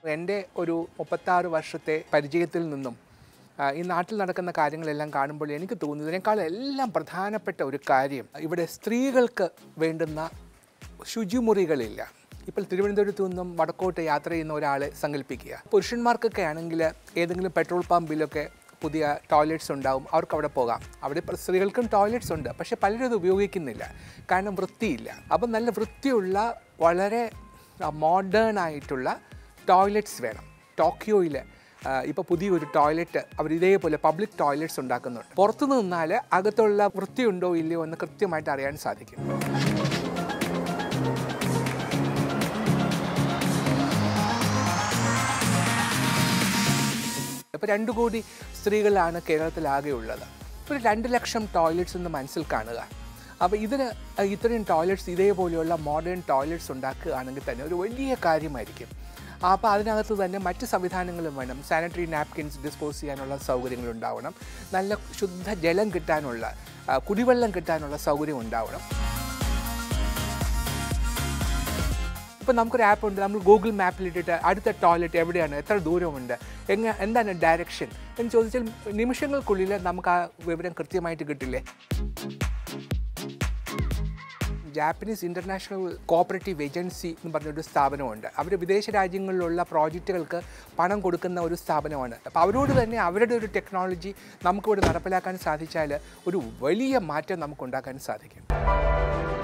എൻ്റെ ഒരു മുപ്പത്താറ് വർഷത്തെ പരിചയത്തിൽ നിന്നും ആ, ഈ നാട്ടിൽ നടക്കുന്ന കാര്യങ്ങളെല്ലാം കാണുമ്പോൾ എനിക്ക് തോന്നുന്നു ഇതിനേക്കാൾ എല്ലാം പ്രധാനപ്പെട്ട ഒരു കാര്യം ഇവിടെ സ്ത്രീകൾക്ക് വേണ്ടുന്ന ശുചിമുറികളില്ല ഇപ്പോൾ തിരുവനന്തപുരത്ത് നിന്നും വടക്കോട്ട് യാത്ര ചെയ്യുന്ന ഒരാളെ സങ്കല്പിക്കുക പുരുഷന്മാർക്കൊക്കെ ആണെങ്കിൽ ഏതെങ്കിലും പെട്രോൾ പമ്പിലൊക്കെ പുതിയ ടോയ്ലറ്റ്സ് ഉണ്ടാവും അവർക്ക് അവിടെ പോകാം അവിടെ ഇപ്പോൾ സ്ത്രീകൾക്കും ടോയ്ലറ്റ്സ് ഉണ്ട് പക്ഷേ പലരും അത് ഉപയോഗിക്കുന്നില്ല കാരണം വൃത്തിയില്ല അപ്പം നല്ല വൃത്തിയുള്ള വളരെ മോഡേൺ ആയിട്ടുള്ള ടോയ്ലറ്റ്സ് വേണം ടോക്കിയോയിൽ ഇപ്പോൾ പുതിയൊരു ടോയ്ലറ്റ് അവർ ഇതേപോലെ പബ്ലിക് ടോയ്ലറ്റ്സ് ഉണ്ടാക്കുന്നുണ്ട് പുറത്തു നിന്നാൽ അകത്തുള്ള വൃത്തിയുണ്ടോ ഇല്ലയോ എന്ന് കൃത്യമായിട്ട് അറിയാൻ സാധിക്കും ഇപ്പോൾ രണ്ട് കോടി സ്ത്രീകളാണ് കേരളത്തിലാകെ ഉള്ളത് ഒരു രണ്ട് ലക്ഷം ടോയ്ലറ്റ്സ് എന്ന് മനസ്സിൽ കാണുക അപ്പോൾ ഇതിന് ഇത്രയും ടോയ്ലറ്റ്സ് ഇതേപോലെയുള്ള മോഡേൺ ടോയ്ലറ്റ്സ് ഉണ്ടാക്കുകയാണെങ്കിൽ തന്നെ ഒരു വലിയ കാര്യമായിരിക്കും അപ്പോൾ അതിനകത്ത് തന്നെ മറ്റ് സംവിധാനങ്ങളും വേണം സാനിറ്ററി നാപ്കിൻസ് ഡിസ്പോസ് ചെയ്യാനുള്ള സൗകര്യങ്ങൾ ഉണ്ടാവണം നല്ല ശുദ്ധ ജലം കിട്ടാനുള്ള ആ, കുടിവെള്ളം കിട്ടാനുള്ള സൗകര്യം ഉണ്ടാവണം ഇപ്പം നമുക്കൊരു ആപ്പ് ഉണ്ട് നമ്മൾ ഗൂഗിൾ മാപ്പിലിട്ടിട്ട് അടുത്ത ടോയ്ലറ്റ് എവിടെയാണ് എത്ര ദൂരമുണ്ട് എങ്ങനെ എന്താണ് ഡയറക്ഷൻ എന്ന് ചോദിച്ചാൽ നിമിഷങ്ങൾക്കുള്ളിൽ നമുക്ക് ആ വിവരം കൃത്യമായിട്ട് കിട്ടില്ലേ ജാപ്പനീസ് ഇൻ്റർനാഷണൽ കോപ്പറേറ്റീവ് ഏജൻസി എന്ന് പറഞ്ഞൊരു സ്ഥാപനമുണ്ട് അവർ വിദേശ രാജ്യങ്ങളിലുള്ള പ്രോജക്റ്റുകൾക്ക് പണം കൊടുക്കുന്ന ഒരു സ്ഥാപനമാണ് അപ്പോൾ അവരോട് തന്നെ അവരുടെ ഒരു ടെക്നോളജി നമുക്കിവിടെ നടപ്പിലാക്കാൻ സാധിച്ചാൽ ഒരു വലിയ മാറ്റം നമുക്ക് ഉണ്ടാക്കാൻ സാധിക്കും